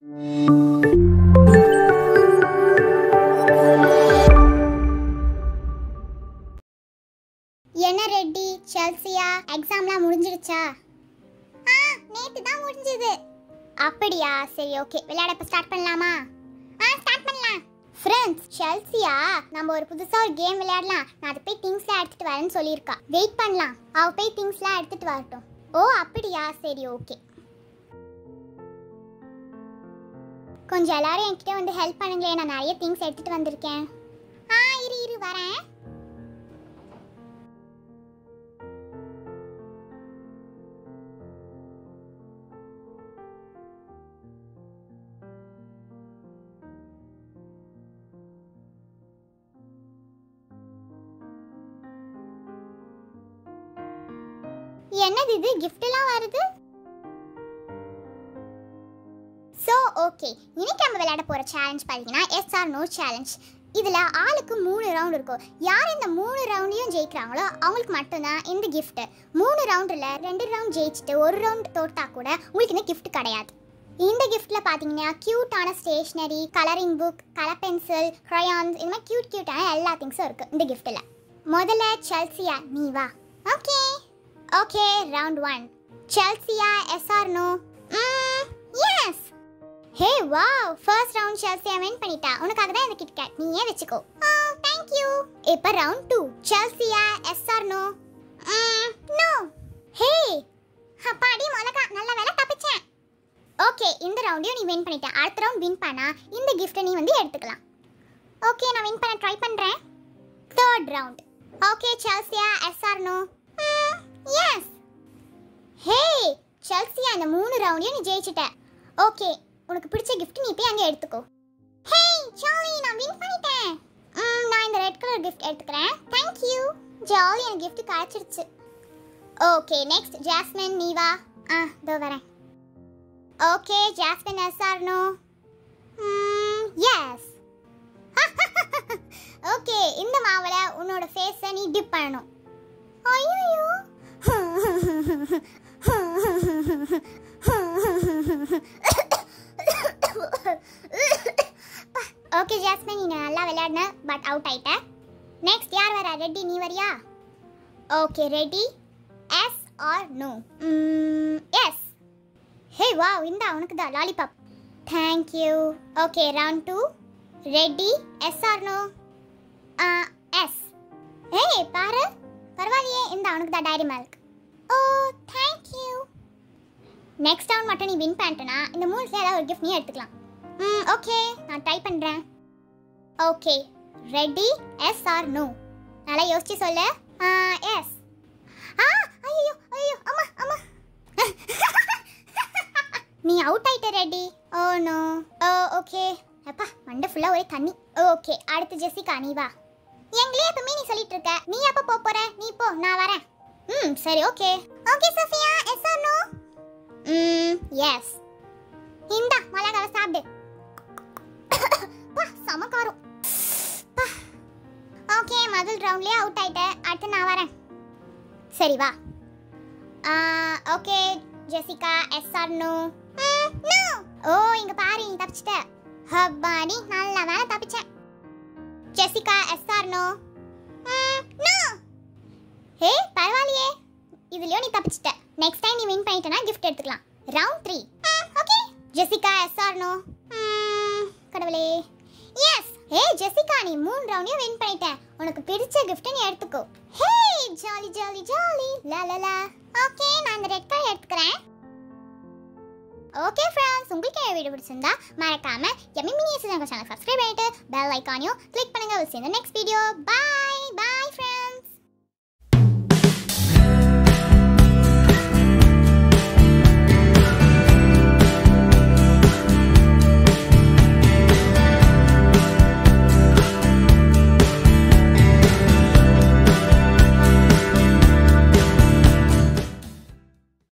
என்ன ரெட்டி செல்சியா எக்ஸாம்லாம் முடிஞ்சிடுச்சா ஆ நேத்து தான் முடிஞ்சது அப்படியா சரி ஓகே விளையாட இப்ப ஸ்டார்ட் பண்ணலாமா ஆ ஸ்டார்ட் பண்ணலாம் ஃப்ரெண்ட்ஸ் செல்சியா நம்ம ஒரு புதுசா ஒரு கேம் விளையாடலாம் நான் அதை போய் திங்ஸ்லாம் எடுத்துட்டு வரேன்னு சொல்லியிருக்கா வெயிட் பண்ணலாம் அவ போய் திங்ஸ்லாம் எடுத்துட்டு வரட்டும் ஓ அப்படியா சரி ஓகே கொஞ்சம் எல்லாரும் என்கிட்ட வந்து ஹெல்ப் பண்ணுங்களேன் நான் நிறைய திங்ஸ் எடுத்துட்டு வந்திருக்கேன் ஆ இரு இரு வரேன் என்னது இது gift எல்லாம் வருது ஸோ ஓகே இன்னைக்கு நம்ம விளையாட போகிற சேலஞ்ச் பார்த்தீங்கன்னா எஸ் ஆர் நோ சேலஞ்ச் இதில் ஆளுக்கு மூணு ரவுண்ட் இருக்கும் யார் இந்த மூணு ரவுண்டையும் ஜெயிக்கிறாங்களோ அவங்களுக்கு மட்டும்தான் இந்த gift மூணு ரவுண்டில் ரெண்டு ரவுண்ட் ஜெயிச்சுட்டு ஒரு ரவுண்ட் தோட்டா கூட உங்களுக்கு இந்த gift கிடையாது இந்த கிஃப்ட்டில் பார்த்தீங்கன்னா க்யூட்டான stationery colouring book colour pencil crayons இந்த மாதிரி க்யூட் க்யூட்டான எல்லா திங்ஸும் இருக்குது இந்த கிஃப்ட்டில் முதல்ல செல்சியா நீ வா okay okay round one Chelsea yes or no yes hey wow first round Chelsea win பண்ணிட்டா உனக்காக தான் இந்த கிட்கேட் நீயே வச்சுக்கோ தேங்க் யூ இப்போ round two Chelsea yes or no no hey அப்பாடி மொளகா நல்ல வேலை தப்பிச்சேன் ஓகே இந்த ரவுண்டையும் நீ வின் பண்ணிட்ட அடுத்த ரவுண்ட் வின் பண்ணா இந்த கிஃப்ட்டை நீ வந்து எடுத்துக்கலாம் ஓகே நான் வின் பண்ண ட்ரை பண்ணுறேன் third round okay Chelsea yes or no yes hey Chelsea இந்த மூணு ரவுண்டையும் நீ ஜெயிச்சிட்ட ஓகே உனக்கு பிடிச்ச கிஃப்ட் நீ போய் அங்கே எடுத்துக்கோ ஹே ஜாலி நான் வின் பண்ணிட்டேன் ம், நான் இந்த ரெட் கலர் கிஃப்ட் எடுத்துக்கிறேன் தேங்க் யூ ஜாலி எனக்கு gift கிடைச்சிருச்சு ஓகே நெக்ஸ்ட் ஜாஸ்மின் நீ வா ஆ இதோ வரேன் okay Jasmine yes or no yes okay இந்த மாவுல உன்னோட ஃபேஸை நீ டிப் பண்ணணும் ஐயோ ஓகே ஜாஸ்மின் நீ நல்லா விளையாடின பட் அவுட் ஆயிட்ட நெக்ஸ்ட் யார் வரா ரெட்டி நீ வரியா okay ready yes or no yes hey wow இந்தா உனக்கு தான் lollipop thank you okay round two ready yes or no yes ஏய் பாரு பரவாயில்லையே இந்த அவனுக்கு தான் Dairy Milk oh thank you next round மட்டும் நீ வின் பண்ணிட்டனா இந்த மூணுல ஏதாவது ஒரு கிஃப்ட் நீ எடுத்துக்கலாம் ம் ஓகே நான் ட்ரை பண்ணுறேன் okay ready yes or no நல்லா யோசிச்சு சொல்லு எஸ் ஆ ஐயோ ஐயோ அம்மா அம்மா நீ அவுட் ஆயிட்ட ready oh no oh okay அப்பா மண்டை ஃபுல்லா ஒரே தண்ணி ஓகே அடுத்து ஜெசிகா நீ வா எங்களே எப்பவுமே நீ சொல்லிட்டு இருக்க நீ எப்ப போப் போற நீ போ நான் வரேன் ம் சரி okay okay Sophia yes or no ம் எஸ் இந்தா மிளகாவை சாப்பிடு பா சமக்காரம் ஓகே முதல் ரவுண்ட்லயே அவுட் ஆயிட்டேன் அடுத்து நான் வரேன் சரி வா okay Jessica yes or no no oh இங்க பாரு நீ தப்பிச்சிட்ட ஹப்பாடி நல்ல வேலை தப்பிச்சேன் Jessica yes or no no hey பரவாயில்லையே இதுலயும் நீ தப்பிச்சிட்ட நெக்ஸ்ட் டைம் நீ வின் பண்ணிட்டனா gift எடுத்துக்கலாம் round three okay Jessica yes or no கடவுளே எஸ் ஹே ஜெசிகா நீ மூணு ரவுண்டையும் வின் பண்ணிட்ட உனக்கு பிடிச்ச கிஃப்ட்டை நீ எடுத்துக்கோ hey jolly jolly jolly la la la okay நான் அந்த ரெட் கலர் எடுத்துக்கிறேன் ஓகே ஃப்ரெண்ட்ஸ் உங்களுக்கு என் வீடியோ பிடிச்சிருந்தா மறக்காம எம்மி மினி சேனல் சப்ஸ்கிரைப் பண்ணிட்டு பெல் ஐக்கானையும் கிளிக் பண்ணுங்க will see you in the next video bye bye friends